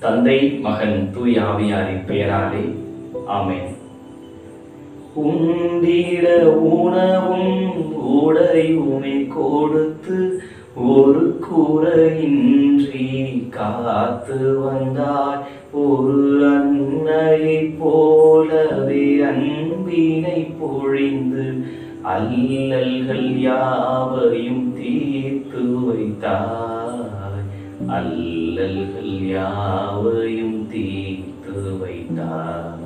தந்தை மகன் தூய் ஆவியாரின் பெயராலே ஆமென் உண்டிட உணவும் உடையுமே கொடுத்து ஒரு குறையின்றி காத்து வந்தாய் ஒரு அன்னையைப் போலவே அன்பினை பொழிந்து அல்லல்கள் யாவையும் தீர்த்து வைத்தாய் அல்லல்கள் யாவையும் தீர்த்து வைத்தாய்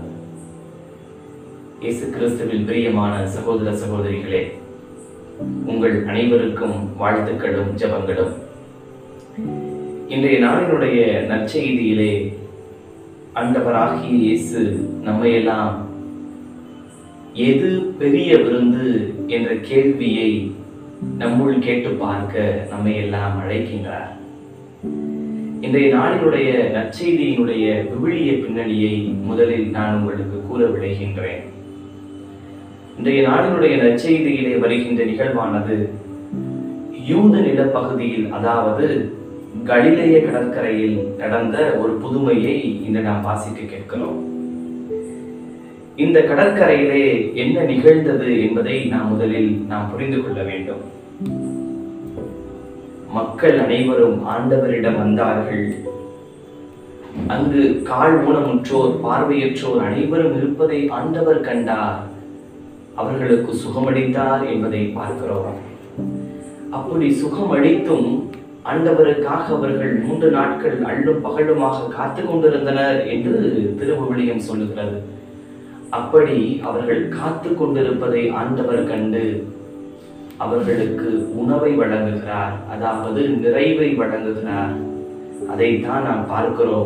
இயேசு கிறிஸ்துவில் பிரியமான சகோதர சகோதரிகளே உங்கள் அனைவருக்கும் வாழ்த்துக்களும் ஜெபங்களும் இன்றைய நாளினுடைய நற்செய்தியிலே ஆண்டவராகிய இயேசு நம்மையெல்லாம் எது பெரிய விருந்து என்ற கேள்வியை நம்முள் கேட்டு பார்க்க நம்மை எல்லாம் அழைக்கின்றார் இன்றைய நாளினுடைய நற்செய்தியினுடைய விவிலிய பின்னணியை முதலில் நான் உங்களுக்கு கூற விளைகின்றேன் இன்றைய நாளினுடைய நற்செய்தியிலே வருகின்ற நிகழ்வானது யூத நிலப்பகுதியில் அதாவது கலிலேய கடற்கரையில் நடந்த ஒரு புதுமையை இன்று நாம் வாசிக்க கேட்கிறோம் இந்த கடற்கரையிலே என்ன நிகழ்ந்தது என்பதை நாம் முதலில் நாம் புரிந்து கொள்ள வேண்டும் மக்கள் அனைவரும் ஆண்டவரிடம் வந்தார்கள் அங்கு கால் ஊனமுற்றோர் பார்வையற்றோர் அனைவரும் இருப்பதை ஆண்டவர் கண்டார் அவர்களுக்கு சுகமளித்தார் என்பதை பார்க்கிறோம் அப்படி சுகமளித்தும் ஆண்டவருக்காக அவர்கள் மூன்று நாட்கள் அள்ளும் பகலுமாக காத்து கொண்டிருந்தனர் என்று திருவிவிலியம் சொல்லுகிறது அப்படி அவர்கள் காத்து கொண்டிருப்பதை ஆண்டவர் கண்டு அவர்களுக்கு உணவை வழங்குகிறார் அதாவது நிறைவை வழங்குகிறார் அதைத்தான் நாம் பார்க்கிறோம்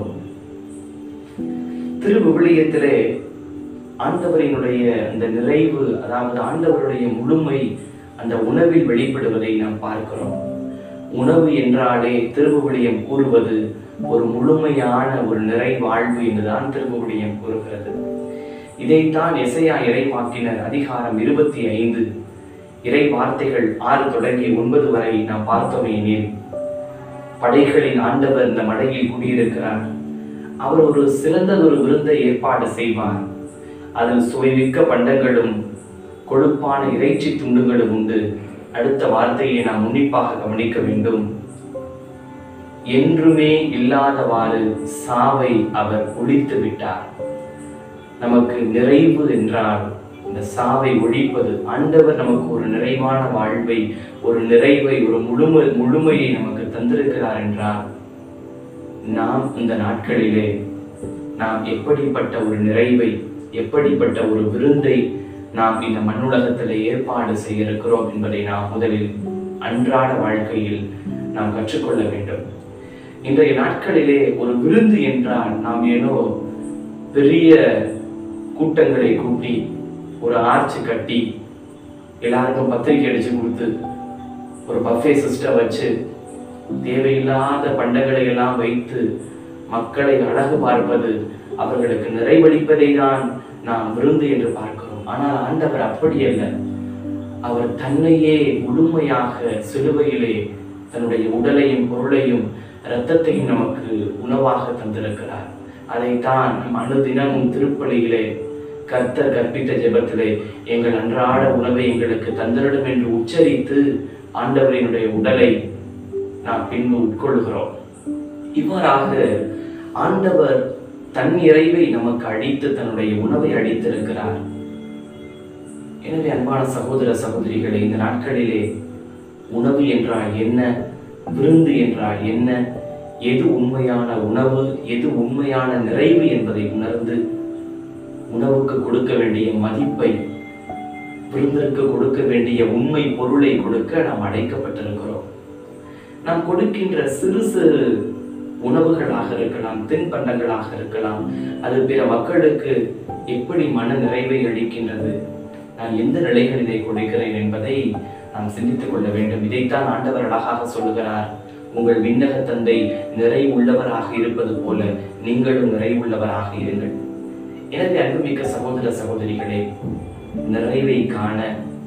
திருவிவிலியத்திலே ஆண்டவரினுடைய அந்த நிறைவு அதாவது ஆண்டவருடைய முழுமை அந்த உணவில் வெளிப்படுவதை நாம் பார்க்கிறோம் உணவு என்றாலே திருவுவிலியம் கூறுவது ஒரு முழுமையான ஒரு நிறைவாழ்வு என்றுதான் திருவுவிலியம் கூறுகிறது இதைத்தான் எசையா இறைவாக்கினர் அதிகாரம் இருபத்தி ஐந்து இறை வார்த்தைகள் ஆறு தொடங்கி ஒன்பது வரை நாம் பார்த்தோம் எனில் படைகளின் ஆண்டவர் இந்த மடையில் குடியிருக்கிறார் அவர் ஒரு சிறந்ததொரு விருந்தை ஏற்பாடு செய்வார் அதில் சுவைமிக்க பண்டங்களும் கொழுப்பான இறைச்சி துண்டுகளும் உண்டு அடுத்த வார்த்தையை நாம் உன்னிப்பாக கவனிக்க வேண்டும் என்றுமே இல்லாதவாறு சாவை அவர் ஒழித்து விட்டார் நமக்கு நிறைவு என்றால் இந்த சாவை ஒழிப்பது ஆண்டவர் நமக்கு ஒரு நிறைவான வாழ்வை ஒரு நிறைவை ஒரு முழுமை முழுமையை நமக்கு தந்திருக்கிறார் என்றால் நாம் இந்த நாட்களிலே நாம் எப்படிப்பட்ட ஒரு நிறைவை எப்படிப்பட்ட ஒரு விருந்தை நாம் இந்த மண்ணுலகத்தில் ஏற்பாடு செய்ய இருக்கிறோம் என்பதை நாம் முதலில் அன்றாட வாழ்க்கையில் நாம் கற்றுக்கொள்ள வேண்டும் இன்றைய நாட்களிலே ஒரு விருந்து என்றால் நாம் ஏனோ பெரிய கூட்டங்களை கூட்டி ஒரு ஆர்ச் கட்டி எல்லாருக்கும் பத்திரிக்கை அடிச்சு கொடுத்து ஒரு பஃபே சிஸ்டம் வச்சு தேவையில்லாத பண்டங்களை எல்லாம் வைத்து மக்களை அழகு பார்ப்பது அவர்களுக்கு நிறைவளிப்பதை தான் நாம் விருந்து என்று பார்க்கிறோம் ஆனால் ஆண்டவர் அப்படி அல்ல அவர் தன்னையே முழுமையாக சிலுவையிலே தன்னுடைய உடலையும் பொருளையும் இரத்தத்தையும் நமக்கு உணவாக தந்திருக்கிறார் அதைத்தான் நம் அனுதினமும் திருப்பலியிலே கர்த்தர் கற்பித்த ஜெபத்திலே எங்கள் அன்றாட உணவை எங்களுக்கு தந்திரிடும் என்று உச்சரித்து ஆண்டவரினுடைய உடலை நாம் பின்பு உட்கொள்கிறோம் இவ்வாறாக ஆண்டவர் தன் இறைவை நமக்கு அழித்து தன்னுடைய உணவை அளித்திருக்கிறார் எனவே அன்பான சகோதர சகோதரிகளே இந்த நாட்களிலே உணவு என்றால் என்ன விருந்து என்றால் என்ன எது உண்மையான உணவு எது உண்மையான நிறைவு என்பதை உணர்ந்து உணவுக்கு கொடுக்க வேண்டிய மதிப்பை விருந்திற்கு கொடுக்க வேண்டிய உண்மை பொருளை கொடுக்க நாம் அழைக்கப்பட்டிருக்கிறோம் நாம் கொடுக்கின்ற சிறு சிறு உணவுகளாக இருக்கலாம் தின்பண்டங்களாக இருக்கலாம் அது பிற மக்களுக்கு எப்படி மன நிறைவை அளிக்கின்றது நான் எந்த நிலைகள் இதை கொடுக்கிறேன் என்பதை நாம் சிந்தித்துக் கொள்ள வேண்டும் இதைத்தான் ஆண்டவர் அழகாக சொல்லுகிறார் உங்கள் விண்ணக தந்தை நிறைவுள்ளவராக இருப்பது போல நீங்களும் நிறைவுள்ளவராக இருங்கள் எனவே அன்புமிக்க சகோதர சகோதரிகளே நிறைவை காண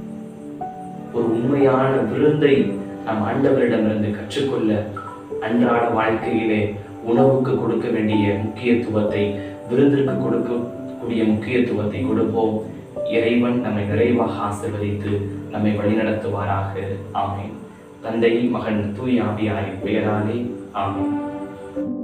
ஒரு உண்மையான விருந்தை நாம் ஆண்டவரிடமிருந்து கற்றுக்கொள்ள அன்றாட வாழ்க்கையிலே உணவுக்கு கொடுக்க வேண்டிய முக்கியத்துவத்தை விருந்திற்கு கொடுக்கக்கூடிய முக்கியத்துவத்தை கொடுப்போம் இறைவன் நம்மை நிறைவாக ஆசிர்வதித்து நம்மை வழிநடத்துவாராக ஆமென் தந்தை மகன் தூய் ஆவியாரின் பெயராலே ஆமென்